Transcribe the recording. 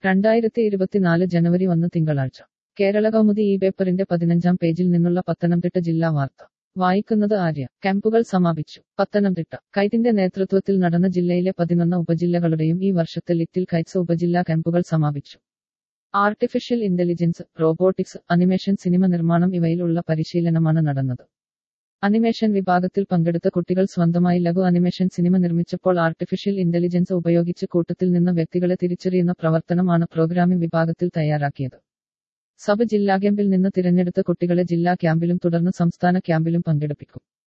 രണ്ടായിരത്തി ഇരുപത്തിനാല് ജനുവരി ഒന്ന് തിങ്കളാഴ്ച കേരള കൗമുദി ഈ പേപ്പറിന്റെ പതിനഞ്ചാം പേജിൽ നിന്നുള്ള പത്തനംതിട്ട ജില്ലാ വാർത്ത വായിക്കുന്നത് ആര്യ ക്യാമ്പുകൾ സമാപിച്ചു പത്തനംതിട്ട കൈറ്റിന്റെ നേതൃത്വത്തിൽ നടന്ന ജില്ലയിലെ പതിനൊന്ന് ഉപജില്ലകളുടെയും ഈ വർഷത്തെ ലിറ്റിൽ കൈറ്റ്സ് ഉപജില്ലാ ക്യാമ്പുകൾ സമാപിച്ചു artificial intelligence robotics animation cinema നിർമ്മാണം ഇവയിലുള്ള പരിശീലനമാണ് നടന്നത് അനിമേഷൻ വിഭാഗത്തിൽ പങ്കെടുത്ത കുട്ടികൾ സ്വന്തമായി ലഘു അനിമേഷൻ സിനിമ നിർമ്മിച്ചപ്പോൾ ആർട്ടിഫിഷ്യൽ ഇന്റലിജൻസ് ഉപയോഗിച്ച് കൂട്ടത്തിൽ നിന്ന് വ്യക്തികളെ തിരിച്ചറിയുന്ന പ്രവർത്തനമാണ് പ്രോഗ്രാമിംഗ് വിഭാഗത്തിൽ തയ്യാറാക്കിയത് സബ് ജില്ലാ ക്യാമ്പിൽ നിന്ന് തിരഞ്ഞെടുത്ത കുട്ടികളെ ജില്ലാ ക്യാമ്പിലും തുടർന്ന് സംസ്ഥാന ക്യാമ്പിലും പങ്കെടുപ്പിക്കും